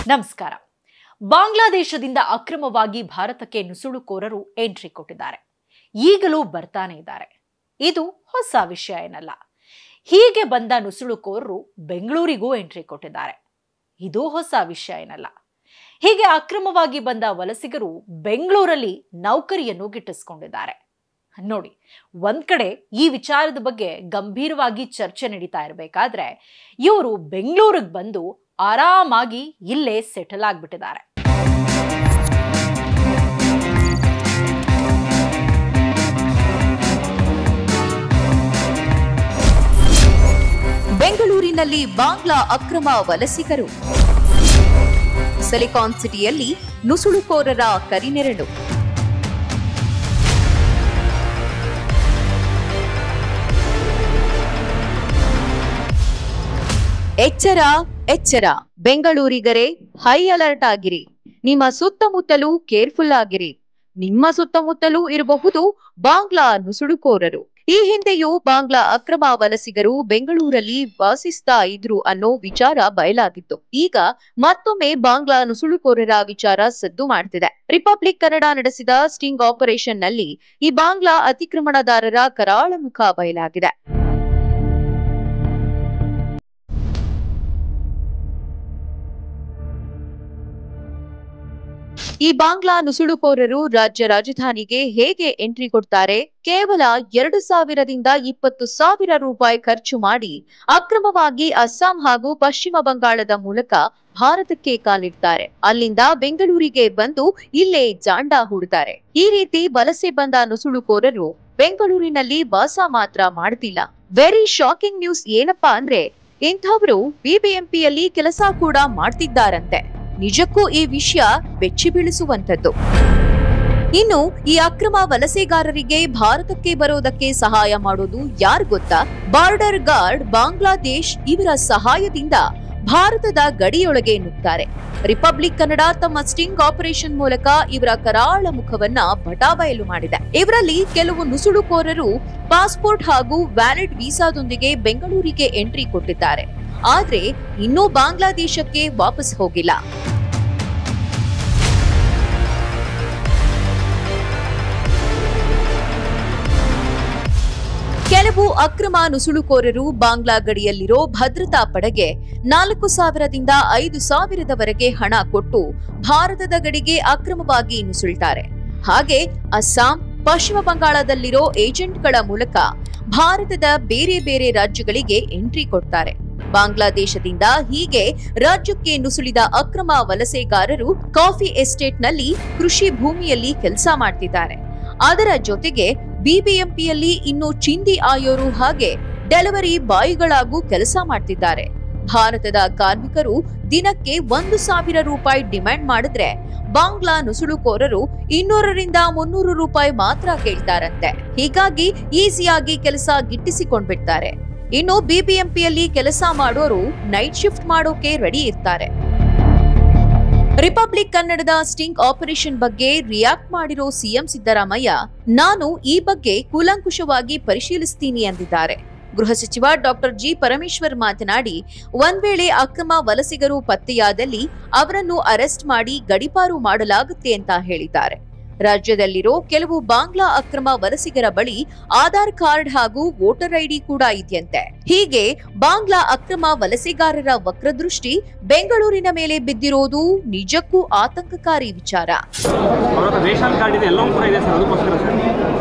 ನಮಸ್ಕಾರ ಬಾಂಗ್ಲಾದೇಶದಿಂದ ಅಕ್ರಮವಾಗಿ ಭಾರತಕ್ಕೆ ನುಸುಳುಕೋರರು ಎಂಟ್ರಿ ಕೊಟ್ಟಿದ್ದಾರೆ ಈಗಲೂ ಬರ್ತಾನೆ ಇದ್ದಾರೆ ಇದು ಹೊಸ ವಿಷಯ ಏನಲ್ಲ ಹೀಗೆ ಬಂದ ನುಸುಳುಕೋರರು ಬೆಂಗಳೂರಿಗೂ ಎಂಟ್ರಿ ಕೊಟ್ಟಿದ್ದಾರೆ ಇದು ಹೊಸ ವಿಷಯ ಏನಲ್ಲ ಹೀಗೆ ಅಕ್ರಮವಾಗಿ ಬಂದ ವಲಸಿಗರು ಬೆಂಗಳೂರಲ್ಲಿ ನೌಕರಿಯನ್ನು ಗಿಟ್ಟಿಸ್ಕೊಂಡಿದ್ದಾರೆ ನೋಡಿ ಒಂದ್ ಕಡೆ ಈ ವಿಚಾರದ ಬಗ್ಗೆ ಗಂಭೀರವಾಗಿ ಚರ್ಚೆ ನಡೀತಾ ಇರಬೇಕಾದ್ರೆ ಇವರು ಬೆಂಗಳೂರಿಗೆ ಬಂದು ಆರಾಮಾಗಿ ಇಲ್ಲೇ ಸೆಟಲ್ ಆಗ್ಬಿಟ್ಟಿದ್ದಾರೆ ಬೆಂಗಳೂರಿನಲ್ಲಿ ಬಾಂಗ್ಲಾ ಅಕ್ರಮ ವಲಸಿಗರು ಸಿಲಿಕಾನ್ ಸಿಟಿಯಲ್ಲಿ ನುಸುಳುಕೋರರ ಕರಿನೆರಳು ಎಚ್ಚರ ಎಚ್ಚರ ಬೆಂಗಳೂರಿಗರೇ ಹೈ ಅಲರ್ಟ್ ಆಗಿರಿ ನಿಮ್ಮ ಸುತ್ತಮುತ್ತಲೂ ಕೇರ್ಫುಲ್ ಆಗಿರಿ ನಿಮ್ಮ ಸುತ್ತಮುತ್ತಲೂ ಇರಬಹುದು ಬಾಂಗ್ಲಾ ನುಸುಳುಕೋರರು ಈ ಹಿಂದೆಯೂ ಬಾಂಗ್ಲಾ ಅಕ್ರಮ ವಲಸಿಗರು ಬೆಂಗಳೂರಲ್ಲಿ ವಾಸಿಸ್ತಾ ಇದ್ರು ಅನ್ನೋ ವಿಚಾರ ಬಯಲಾಗಿತ್ತು ಈಗ ಮತ್ತೊಮ್ಮೆ ಬಾಂಗ್ಲಾ ನುಸುಳುಕೋರರ ವಿಚಾರ ಸದ್ದು ಮಾಡ್ತಿದೆ ರಿಪಬ್ಲಿಕ್ ಕನ್ನಡ ನಡೆಸಿದ ಸ್ಟಿಂಗ್ ಆಪರೇಷನ್ ನಲ್ಲಿ ಈ ಬಾಂಗ್ಲಾ ಅತಿಕ್ರಮಣದಾರರ ಕರಾಳ ಮುಖ ಬಯಲಾಗಿದೆ ಈ ಬಾಂಗ್ಲಾ ನುಸುಳುಕೋರರು ರಾಜ್ಯ ರಾಜಧಾನಿಗೆ ಹೇಗೆ ಎಂಟ್ರಿ ಕೊಡ್ತಾರೆ ಕೇವಲ ಎರಡು ಸಾವಿರದಿಂದ ಇಪ್ಪತ್ತು ಸಾವಿರ ರೂಪಾಯಿ ಖರ್ಚು ಮಾಡಿ ಅಕ್ರಮವಾಗಿ ಅಸ್ಸಾಂ ಹಾಗೂ ಪಶ್ಚಿಮ ಬಂಗಾಳದ ಮೂಲಕ ಭಾರತಕ್ಕೆ ಕಾಲಿಡ್ತಾರೆ ಅಲ್ಲಿಂದ ಬೆಂಗಳೂರಿಗೆ ಬಂದು ಇಲ್ಲೇ ಜಾಂಡ ಹೂಡ್ತಾರೆ ಈ ರೀತಿ ವಲಸೆ ಬಂದ ನುಸುಳುಕೋರರು ಬೆಂಗಳೂರಿನಲ್ಲಿ ವಾಸ ಮಾತ್ರ ಮಾಡ್ತಿಲ್ಲ ವೆರಿ ಶಾಕಿಂಗ್ ನ್ಯೂಸ್ ಏನಪ್ಪಾ ಅಂದ್ರೆ ಇಂಥವರು ಬಿಬಿಎಂಪಿಯಲ್ಲಿ ಕೆಲಸ ಕೂಡ ಮಾಡ್ತಿದ್ದಾರಂತೆ ನಿಜಕ್ಕೂ ಈ ವಿಷಯ ಬೆಚ್ಚಿ ಬೀಳಿಸುವಂತದ್ದು ಇನ್ನು ಈ ಅಕ್ರಮ ವಲಸೆಗಾರರಿಗೆ ಭಾರತಕ್ಕೆ ಬರೋದಕ್ಕೆ ಸಹಾಯ ಮಾಡೋದು ಯಾರು ಗೊತ್ತಾ ಬಾರ್ಡರ್ ಗಾರ್ಡ್ ಬಾಂಗ್ಲಾದೇಶ್ ಇವರ ಸಹಾಯದಿಂದ ಭಾರತದ ಗಡಿಯೊಳಗೆ ನುಗ್ತಾರೆ ರಿಪಬ್ಲಿಕ್ ಕನ್ನಡ ತಮ್ಮ ಸ್ಟಿಂಗ್ ಆಪರೇಷನ್ ಮೂಲಕ ಇವರ ಕರಾಳ ಮುಖವನ್ನ ಬಟಾಬಯಲು ಮಾಡಿದೆ ಇವರಲ್ಲಿ ಕೆಲವು ನುಸುಳುಕೋರರು ಪಾಸ್ಪೋರ್ಟ್ ಹಾಗೂ ವ್ಯಾಲಿಡ್ ವೀಸಾದೊಂದಿಗೆ ಬೆಂಗಳೂರಿಗೆ ಎಂಟ್ರಿ ಕೊಟ್ಟಿದ್ದಾರೆ ಆದ್ರೆ ಇನ್ನೂ ಬಾಂಗ್ಲಾದೇಶಕ್ಕೆ ವಾಪಸ್ ಹೋಗಿಲ್ಲ ಕೆಲವು ಅಕ್ರಮ ನುಸುಳುಕೋರರು ಬಾಂಗ್ಲಾ ಗಡಿಯಲ್ಲಿರೋ ಭದ್ರತಾ ಪಡೆಗೆ ನಾಲ್ಕು ಸಾವಿರದಿಂದ ಐದು ಸಾವಿರದವರೆಗೆ ಹಣ ಕೊಟ್ಟು ಭಾರತದ ಗಡಿಗೆ ಅಕ್ರಮವಾಗಿ ನುಸುಳ್ತಾರೆ ಹಾಗೆ ಅಸ್ಸಾಂ ಪಶ್ಚಿಮ ಬಂಗಾಳದಲ್ಲಿರೋ ಏಜೆಂಟ್ಗಳ ಮೂಲಕ ಭಾರತದ ಬೇರೆ ಬೇರೆ ರಾಜ್ಯಗಳಿಗೆ ಎಂಟ್ರಿ ಕೊಡ್ತಾರೆ ಬಾಂಗ್ಲಾದೇಶದಿಂದ ಹೀಗೆ ರಾಜ್ಯಕ್ಕೆ ನುಸುಳಿದ ಅಕ್ರಮ ವಲಸೆಗಾರರು ಕಾಫಿ ಎಸ್ಟೇಟ್ನಲ್ಲಿ ಕೃಷಿ ಭೂಮಿಯಲ್ಲಿ ಕೆಲಸ ಮಾಡ್ತಿದ್ದಾರೆ ಅದರ ಜೊತೆಗೆ ಬಿಬಿಎಂಪಿಯಲ್ಲಿ ಇನ್ನು ಚಿಂದಿ ಆಯೋರು ಹಾಗೆ ಡೆಲಿವರಿ ಬಾಯಿಗಳಾಗೂ ಕೆಲಸ ಮಾಡ್ತಿದ್ದಾರೆ ಭಾರತದ ಕಾರ್ಮಿಕರು ದಿನಕ್ಕೆ ಒಂದು ಸಾವಿರ ರೂಪಾಯಿ ಡಿಮ್ಯಾಂಡ್ ಮಾಡಿದ್ರೆ ಬಾಂಗ್ಲಾ ನುಸುಳುಕೋರರು ಇನ್ನೂರರಿಂದ ಮುನ್ನೂರು ರೂಪಾಯಿ ಮಾತ್ರ ಕೇಳ್ತಾರಂತೆ ಹೀಗಾಗಿ ಈಸಿಯಾಗಿ ಕೆಲಸ ಗಿಟ್ಟಿಸಿಕೊಂಡ್ಬಿಡ್ತಾರೆ ಇನ್ನು ಬಿಬಿಎಂಪಿಯಲ್ಲಿ ಕೆಲಸ ಮಾಡೋರು ನೈಟ್ ಶಿಫ್ಟ್ ಮಾಡೋಕೆ ರೆಡಿ ಇರ್ತಾರೆ ರಿಪಬ್ಲಿಕ್ ಕನ್ನಡದ ಸ್ಟಿಂಗ್ ಆಪರೇಷನ್ ಬಗ್ಗೆ ರಿಯಾಕ್ಟ್ ಮಾಡಿರೋ ಸಿಎಂ ಸಿದ್ದರಾಮಯ್ಯ ನಾನು ಈ ಬಗ್ಗೆ ಕೂಲಂಕುಷವಾಗಿ ಪರಿಶೀಲಿಸ್ತೀನಿ ಎಂದಿದ್ದಾರೆ ಗೃಹ ಸಚಿವ ಡಾಕ್ಟರ್ ಜಿ ಪರಮೇಶ್ವರ್ ಮಾತನಾಡಿ ಒಂದ್ ವೇಳೆ ಅಕ್ರಮ ವಲಸಿಗರು ಪತ್ತೆಯಾದಲ್ಲಿ ಅವರನ್ನು ಅರೆಸ್ಟ್ ಮಾಡಿ ಗಡಿಪಾರು ಮಾಡಲಾಗುತ್ತೆ ಅಂತ ಹೇಳಿದ್ದಾರೆ ರಾಜ್ಯದಲ್ಲಿರೋ ಕೆಲವು ಬಾಂಗ್ಲಾ ಅಕ್ರಮ ವಲಸಿಗರ ಬಳಿ ಆಧಾರ್ ಕಾರ್ಡ್ ಹಾಗೂ ವೋಟರ್ ಐಡಿ ಕೂಡ ಇದೆಯಂತೆ ಹೀಗೆ ಬಾಂಗ್ಲಾ ಅಕ್ರಮ ವಲಸೆಗಾರರ ವಕ್ರದೃಷ್ಟಿ ಬೆಂಗಳೂರಿನ ಮೇಲೆ ಬಿದ್ದಿರೋದು ನಿಜಕ್ಕೂ ಆತಂಕಕಾರಿ ವಿಚಾರ ಅವರ ಹತ್ರ ರೇಷನ್ ಕಾರ್ಡ್ ಇದೆ ಎಲ್ಲವೂ ಕೂಡ ಇದೆ ಸರ್ ಅದಕ್ಕೋಸ್ಕರ ಸರ್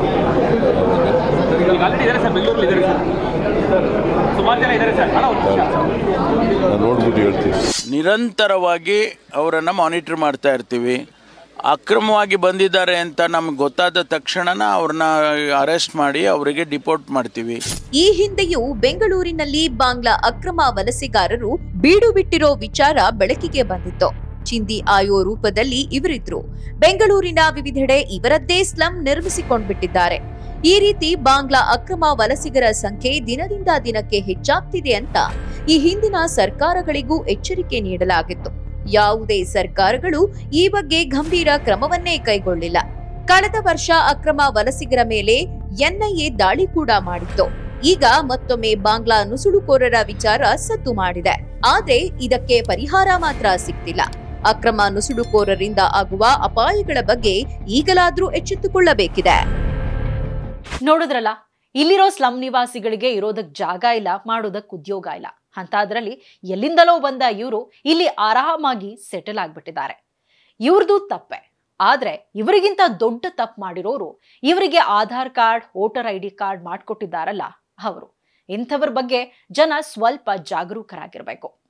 ಈಗ ಆಲ್ರೆಡಿ ಇದ್ದಾರೆ ಸರ್ ಬೆಂಗಳೂರಲ್ಲಿ ಇದ್ದಾರೆ ಸರ್ ಸುಮಾರು ಜನ ಇದ್ದಾರೆ ಸರ್ ಅಲ್ಲ ಒಂದು ನಿಮಿಷ ನಾನು ನೋಡ್ಬಿಟ್ಟು ಹೇಳ್ತೀನಿ ನಿರಂತರವಾಗಿ ಅವರನ್ನು ಮಾನಿಟರ್ ಮಾಡ್ತಾ ಇರ್ತೀವಿ ಅಕ್ರಮವಾಗಿ ಬಂದಿದ್ದಾರೆ ಅಂತ ನಮ್ಗೆ ಗೊತ್ತಾದ ತಕ್ಷಣನ ಅವ್ರನ್ನ ಅರೆಸ್ಟ್ ಮಾಡಿ ಅವರಿಗೆ ಡಿಪೋರ್ಟ್ ಮಾಡ್ತೀವಿ ಈ ಹಿಂದೆಯೂ ಬೆಂಗಳೂರಿನಲ್ಲಿ ಬಾಂಗ್ಲಾ ಅಕ್ರಮ ವಲಸೆಗಾರರು ಬೀಡು ಬಿಟ್ಟಿರೋ ವಿಚಾರ ಬೆಳಕಿಗೆ ಬಂದಿತ್ತು ಚಿಂದಿ ಆಯೋ ರೂಪದಲ್ಲಿ ಇವರಿದ್ರು ಬೆಂಗಳೂರಿನ ವಿವಿಧೆಡೆ ಇವರದ್ದೇ ಸ್ಲಂ ನಿರ್ಮಿಸಿಕೊಂಡ್ಬಿಟ್ಟಿದ್ದಾರೆ ಈ ರೀತಿ ಬಾಂಗ್ಲಾ ಅಕ್ರಮ ವಲಸಿಗರ ಸಂಖ್ಯೆ ದಿನದಿಂದ ದಿನಕ್ಕೆ ಹೆಚ್ಚಾಗ್ತಿದೆ ಅಂತ ಈ ಹಿಂದಿನ ಸರ್ಕಾರಗಳಿಗೂ ಎಚ್ಚರಿಕೆ ನೀಡಲಾಗಿತ್ತು ಯಾವುದೇ ಸರ್ಕಾರಗಳು ಈ ಬಗ್ಗೆ ಗಂಭೀರ ಕ್ರಮವನ್ನೇ ಕೈಗೊಳ್ಳಿಲ್ಲ ಕಳೆದ ವರ್ಷ ಅಕ್ರಮ ವಲಸಿಗರ ಮೇಲೆ ಎನ್ಐಎ ದಾಳಿ ಕೂಡ ಮಾಡಿತ್ತು ಈಗ ಮತ್ತೊಮ್ಮೆ ಬಾಂಗ್ಲಾ ನುಸುಳುಕೋರರ ವಿಚಾರ ಸದ್ದು ಮಾಡಿದೆ ಆದ್ರೆ ಇದಕ್ಕೆ ಪರಿಹಾರ ಮಾತ್ರ ಸಿಗ್ತಿಲ್ಲ ಅಕ್ರಮ ನುಸುಳುಕೋರರಿಂದ ಆಗುವ ಅಪಾಯಗಳ ಬಗ್ಗೆ ಈಗಲಾದ್ರೂ ಎಚ್ಚೆತ್ತುಕೊಳ್ಳಬೇಕಿದೆ ನೋಡಿದ್ರಲ್ಲ ಇಲ್ಲಿರೋ ಸ್ಲಂ ನಿವಾಸಿಗಳಿಗೆ ಇರೋದಕ್ ಜಾಗ ಇಲ್ಲ ಮಾಡೋದಕ್ ಉದ್ಯೋಗ ಇಲ್ಲ ಅಂತಾದ್ರಲ್ಲಿ ಎಲ್ಲಿಂದಲೋ ಬಂದ ಇವರು ಇಲ್ಲಿ ಆರಾಮಾಗಿ ಸೆಟಲ್ ಆಗ್ಬಿಟ್ಟಿದ್ದಾರೆ ಇವ್ರದ್ದು ತಪ್ಪೆ ಆದ್ರೆ ಇವರಿಗಿಂತ ದೊಡ್ಡ ತಪ್ಪು ಮಾಡಿರೋರು ಇವರಿಗೆ Aadhaar card voter I D card ಮಾಡ್ಕೊಟ್ಟಿದ್ದಾರಲ್ಲ ಅವರು ಇಂಥವ್ರ ಬಗ್ಗೆ ಜನ ಸ್ವಲ್ಪ ಜಾಗರೂಕರಾಗಿರ್ಬೇಕು